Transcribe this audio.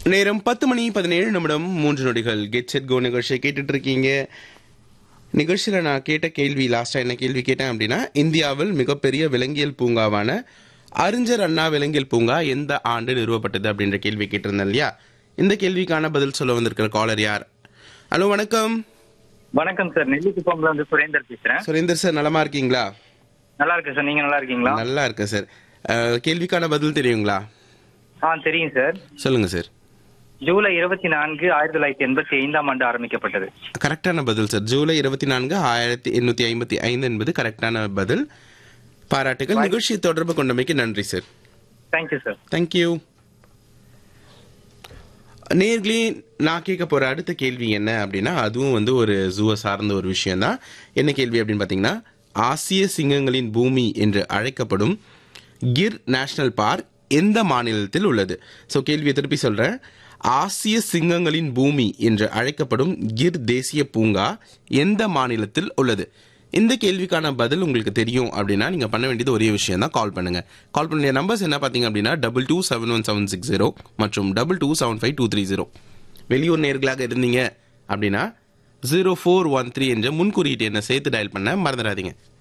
நேரம் பத்து மணி பதினேழு நிமிடம் மூன்று நொடிகள் கெட் செட் கோ நிகழ்ச்சியை கேட்டுட்டு இருக்கீங்க நிகழ்ச்சியில் நான் கேட்ட கேள்வி லாஸ்ட்டாக என்ன கேள்வி கேட்டேன் அப்படின்னா இந்தியாவில் மிகப்பெரிய விலங்கியல் பூங்காவான அறிஞர் அண்ணா விலங்கியல் பூங்கா எந்த ஆண்டு நிறுவப்பட்டது அப்படின்ற கேள்வி கேட்டிருந்தேன் இல்லையா இந்த கேள்விக்கான பதில் சொல்ல வந்திருக்கிற காலர் யார் ஹலோ வணக்கம் வணக்கம் சார் நெல்லிக்குப்பம்ல இருந்து சுரேந்தர் பேசுறேன் சுரேந்தர் சார் நலமா இருக்கீங்களா நல்லா இருக்கேன் சார் நீங்க நல்லா இருக்கீங்களா நல்லா இருக்கேன் சார் அஹ், கேள்விக்கான பதில் தெரியுங்களா ஆ தெரியும் சார் சொல்லுங்க சார் ஜூலை இருபத்தி நான்கு ஆயிரத்தி தொள்ளாயிரத்தி எண்பத்தி ஐந்தாம் ஆண்டு ஆரம்பிக்கப்பட்டது கரெக்டான பதில் சார் ஜூலை இருபத்தி நான்கு ஆயிரத்தி எண்ணூத்தி ஐம்பத்தி ஐந்து என்பது கரெக்டான பதில் பாராட்டுகள் நிகழ்ச்சி தொடர்பு கொண்டமைக்கு நன்றி சார் தேங்க்யூ சார் தேங்க்யூ நேர்களே நான் கேட்க போற அடுத்த கேள்வி என்ன அப்படின்னா அதுவும் வந்து ஒரு ஜூவை சார்ந்த ஒரு விஷயம் தான் என்ன கேள்வி அப்படின்னு பார்த்தீங்கன்னா ஆசிய சிங்கங்களின் பூமி என்று அழைக்கப்படும் கிர் நேஷனல் பார்க் எந்த மாநிலத்தில் உள்ளது ஸோ கேள்வியை திருப்பி சொல்றேன் ஆசிய சிங்கங்களின் பூமி என்று அழைக்கப்படும் கிர் தேசிய பூங்கா எந்த மாநிலத்தில் உள்ளது இந்த கேள்விக்கான பதில் உங்களுக்கு தெரியும் அப்படின்னா நீங்க பண்ண வேண்டியது ஒரே விஷயம் தான் கால் பண்ணுங்க கால் பண்ண நம்பர்ஸ் என்ன பார்த்தீங்க அப்படின்னா double two seven one seven six zero மற்றும் double two seven five two three zero வெளியூர் நேர்களாக இருந்தீங்க அப்படின்னா ஜீரோ ஃபோர் ஒன் த்ரீ என்ற முன்குறியீட்டு என்ன சேர்த்து டயல் பண்ண மறந்துடாதீங்க